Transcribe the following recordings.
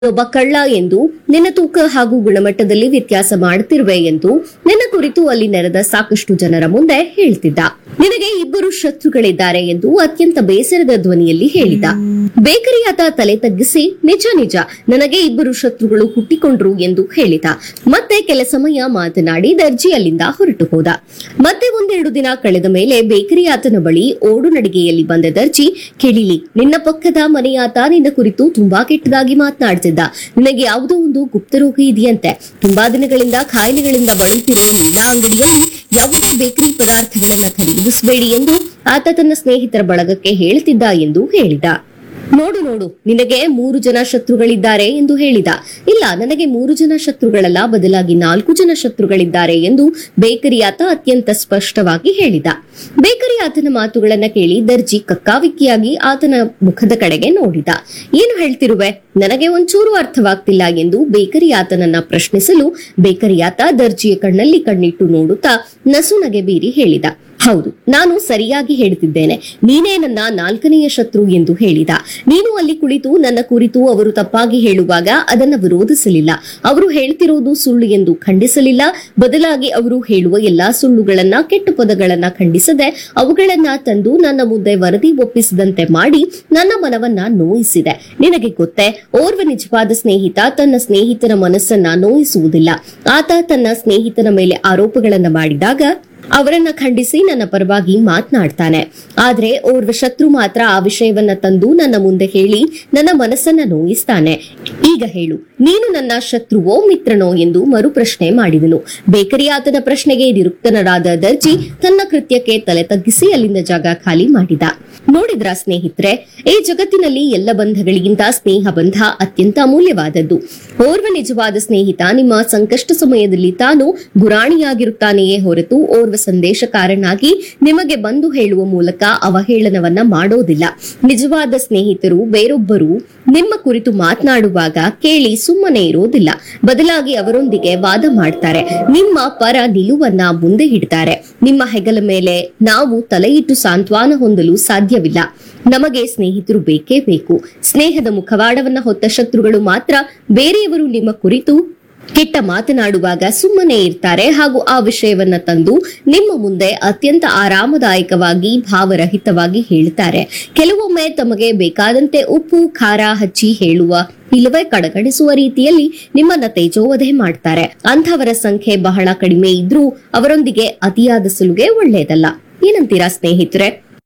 ಒಬ್ಬ ಕಳ್ಳ ಎಂದು ನಿನ್ನ ತೂಕ ಹಾಗೂ ಗುಣಮಟ್ಟದಲ್ಲಿ ವ್ಯತ್ಯಾಸ ಮಾಡುತ್ತಿರುವೆ ಎಂದು ನಿನ್ನ ಕುರಿತು ಅಲ್ಲಿ ನೆರೆದ ಸಾಕಷ್ಟು ಜನರ ಮುಂದೆ ಹೇಳ್ತಿದ್ದ ನಿನಗೆ ಇಬ್ಬರು ಶತ್ರುಗಳಿದ್ದಾರೆ ಎಂದು ಅತ್ಯಂತ ಬೇಸರದ ಧ್ವನಿಯಲ್ಲಿ ಹೇಳಿದ ಬೇಕರಿ ಆತ ತಲೆ ತಗ್ಗಿಸಿ ನಿಜ ನಿಜ ನನಗೆ ಇಬ್ಬರು ಶತ್ರುಗಳು ಹುಟ್ಟಿಕೊಂಡ್ರು ಎಂದು ಹೇಳಿದ ಮತ್ತೆ ಕೆಲ ಸಮಯ ಮಾತನಾಡಿ ದರ್ಜಿ ಅಲ್ಲಿಂದ ಹೊರಟು ಹೋದ ಮತ್ತೆ ಒಂದೆರಡು ದಿನ ಕಳೆದ ಮೇಲೆ ಬೇಕರಿ ಆತನ ಬಳಿ ಓಡು ನಡಿಗೆಯಲ್ಲಿ ಬಂದ ದರ್ಜಿ ಕೇಳಿಲಿ ನಿನ್ನ ಪಕ್ಕದ ಮನೆಯಾತ ನಿನ್ನ ಕುರಿತು ತುಂಬಾ ಕೆಟ್ಟದಾಗಿ ಮಾತನಾಡ್ತಿದ್ದ ನಿನಗೆ ಯಾವುದೋ ಒಂದು ಗುಪ್ತರೋಗ ಇದೆಯಂತೆ ತುಂಬಾ ದಿನಗಳಿಂದ ಕಾಯಿಲೆಗಳಿಂದ ಬಳಲುತ್ತಿರುವ ನಿನ್ನ ಅಂಗಡಿಯಲ್ಲಿ ಯಾವುದೇ ಬೇಕರಿ ಪದಾರ್ಥಗಳನ್ನ ಖರೀದಿಸಬೇಡಿ ಎಂದು ಆತ ತನ್ನ ಸ್ನೇಹಿತರ ಬಳಗಕ್ಕೆ ಹೇಳ್ತಿದ್ದ ಎಂದು ಹೇಳಿದ ನೋಡು ನೋಡು ನಿನಗೆ ಮೂರು ಜನ ಶತ್ರುಗಳಿದ್ದಾರೆ ಎಂದು ಹೇಳಿದ ಇಲ್ಲ ನನಗೆ ಮೂರು ಜನ ಶತ್ರುಗಳಲ್ಲ ಬದಲಾಗಿ ನಾಲ್ಕು ಜನ ಶತ್ರುಗಳಿದ್ದಾರೆ ಎಂದು ಬೇಕರಿ ಆತ ಅತ್ಯಂತ ಸ್ಪಷ್ಟವಾಗಿ ಹೇಳಿದ ಬೇಕರಿ ಆತನ ಮಾತುಗಳನ್ನ ಕೇಳಿ ದರ್ಜಿ ಕಕ್ಕಾವಿಕ್ಕಿಯಾಗಿ ಆತನ ಮುಖದ ಕಡೆಗೆ ನೋಡಿದ ಏನು ಹೇಳ್ತಿರುವೆ ನನಗೆ ಒಂಚೂರು ಅರ್ಥವಾಗ್ತಿಲ್ಲ ಎಂದು ಬೇಕರಿ ಆತನನ್ನ ಪ್ರಶ್ನಿಸಲು ಬೇಕರಿ ಆತ ದರ್ಜಿಯ ಕಣ್ಣಲ್ಲಿ ಕಣ್ಣಿಟ್ಟು ನೋಡುತ್ತಾ ನಸುನಗೆ ಬೀರಿ ಹೇಳಿದ ಹೌದು ನಾನು ಸರಿಯಾಗಿ ಹೇಳ್ತಿದ್ದೇನೆ ನೀನೇ ನನ್ನ ನಾಲ್ಕನೆಯ ಶತ್ರು ಎಂದು ಹೇಳಿದ ನೀನು ಅಲ್ಲಿ ಕುಳಿತು ನನ್ನ ಕುರಿತು ಅವರು ತಪ್ಪಾಗಿ ಹೇಳುವಾಗ ಅದನ್ನ ವಿರೋಧಿಸಲಿಲ್ಲ ಅವರು ಹೇಳ್ತಿರೋದು ಸುಳ್ಳು ಎಂದು ಖಂಡಿಸಲಿಲ್ಲ ಬದಲಾಗಿ ಅವರು ಹೇಳುವ ಎಲ್ಲಾ ಸುಳ್ಳುಗಳನ್ನ ಕೆಟ್ಟ ಪದಗಳನ್ನ ಖಂಡಿಸದೆ ಅವುಗಳನ್ನ ತಂದು ನನ್ನ ಮುಂದೆ ವರದಿ ಒಪ್ಪಿಸಿದಂತೆ ಮಾಡಿ ನನ್ನ ಮನವನ್ನ ನೋಯಿಸಿದೆ ನಿನಗೆ ಗೊತ್ತೇ ಓರ್ವ ನಿಜವಾದ ಸ್ನೇಹಿತ ತನ್ನ ಸ್ನೇಹಿತನ ಮನಸ್ಸನ್ನ ನೋಯಿಸುವುದಿಲ್ಲ ಆತ ತನ್ನ ಸ್ನೇಹಿತನ ಮೇಲೆ ಆರೋಪಗಳನ್ನ ಮಾಡಿದಾಗ ಅವರನ್ನ ಖಂಡಿಸಿ ನನ್ನ ಪರವಾಗಿ ಮಾತನಾಡ್ತಾನೆ ಆದ್ರೆ ಓರ್ವ ಶತ್ರು ಮಾತ್ರ ಆ ವಿಷಯವನ್ನ ತಂದು ನನ್ನ ಮುಂದೆ ಹೇಳಿ ನನ್ನ ಮನಸ್ಸನ್ನ ನೋಯಿಸ್ತಾನೆ ಈಗ ಹೇಳು ನೀನು ನನ್ನ ಶತ್ರುವೋ ಮಿತ್ರನೋ ಎಂದು ಮರುಪ್ರಶ್ನೆ ಮಾಡಿದನು ಬೇಕರಿ ಆತನ ಪ್ರಶ್ನೆಗೆ ನಿರುಕ್ತನರಾದ ದರ್ಜಿ ತನ್ನ ಕೃತ್ಯಕ್ಕೆ ತಲೆ ತಗ್ಗಿಸಿ ಅಲ್ಲಿಂದ ಜಾಗ ಖಾಲಿ ಮಾಡಿದ ನೋಡಿದ್ರ ಸ್ನೇಹಿತರೆ ಈ ಜಗತ್ತಿನಲ್ಲಿ ಎಲ್ಲ ಬಂಧಗಳಿಗಿಂತ ಸ್ನೇಹ ಬಂಧ ಅತ್ಯಂತ ಅಮೂಲ್ಯವಾದದ್ದು ಓರ್ವ ನಿಜವಾದ ಸ್ನೇಹಿತ ನಿಮ್ಮ ಸಂಕಷ್ಟ ಸಮಯದಲ್ಲಿ ತಾನು ಗುರಾಣಿಯಾಗಿರುತ್ತಾನೆಯೇ ಹೊರತು ಓರ್ವ ಸಂದೇಶಕಾರನಾಗಿ ನಿಮಗೆ ಬಂದು ಹೇಳುವ ಮೂಲಕ ಅವಹೇಳನವನ್ನ ಮಾಡೋದಿಲ್ಲ ನಿಜವಾದ ಸ್ನೇಹಿತರು ಬೇರೊಬ್ಬರು ನಿಮ್ಮ ಕುರಿತು ಮಾತನಾಡುವಾಗ ಕೇಳಿ ಸುಮ್ಮನೆ ಇರೋದಿಲ್ಲ ಬದಲಾಗಿ ಅವರೊಂದಿಗೆ ವಾದ ಮಾಡ್ತಾರೆ ನಿಮ್ಮ ಪರ ನಿಲುವನ್ನ ಮುಂದೆ ಇಡ್ತಾರೆ ನಿಮ್ಮ ಹೆಗಲ ಮೇಲೆ ನಾವು ತಲೆಯಿಟ್ಟು ಸಾಂತ್ವನ ಹೊಂದಲು ಸಾಧ್ಯವಿಲ್ಲ ನಮಗೆ ಸ್ನೇಹಿತರು ಬೇಕೇ ಬೇಕು ಸ್ನೇಹದ ಮುಖವಾಡವನ್ನ ಹೊತ್ತ ಶತ್ರುಗಳು ಮಾತ್ರ ಬೇರೆಯವರು ನಿಮ್ಮ ಕುರಿತು ಕೆಟ್ಟ ಮಾತನಾಡುವಾಗ ಸುಮ್ಮನೆ ಇರ್ತಾರೆ ಹಾಗೂ ಆ ವಿಷಯವನ್ನ ತಂದು ನಿಮ್ಮ ಮುಂದೆ ಅತ್ಯಂತ ಆರಾಮದಾಯಕವಾಗಿ ಭಾವರಹಿತವಾಗಿ ಹೇಳ್ತಾರೆ ಕೆಲವೊಮ್ಮೆ ತಮಗೆ ಬೇಕಾದಂತೆ ಉಪ್ಪು ಖಾರ ಹಚ್ಚಿ ಹೇಳುವ ಇಲ್ಲವೇ ಕಡೆಗಣಿಸುವ ರೀತಿಯಲ್ಲಿ ನಿಮ್ಮನ್ನ ತೇಜೋವಧೆ ಮಾಡ್ತಾರೆ ಅಂಥವರ ಸಂಖ್ಯೆ ಬಹಳ ಕಡಿಮೆ ಇದ್ರೂ ಅವರೊಂದಿಗೆ ಅತಿಯಾದ ಸುಲುಗೆ ಒಳ್ಳೆಯದಲ್ಲ ಏನಂತೀರಾ ಸ್ನೇಹಿತರೆ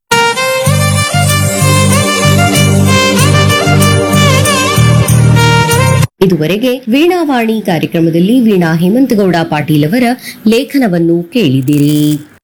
ಇದುವರೆಗೆ ವೀಣಾವಾಣಿ ಕಾರ್ಯಕ್ರಮದಲ್ಲಿ ವೀಣಾ ಹೇಮಂತಗೌಡ ಪಾಟೀಲ್ ಅವರ ಲೇಖನವನ್ನು ಕೇಳಿದಿರಿ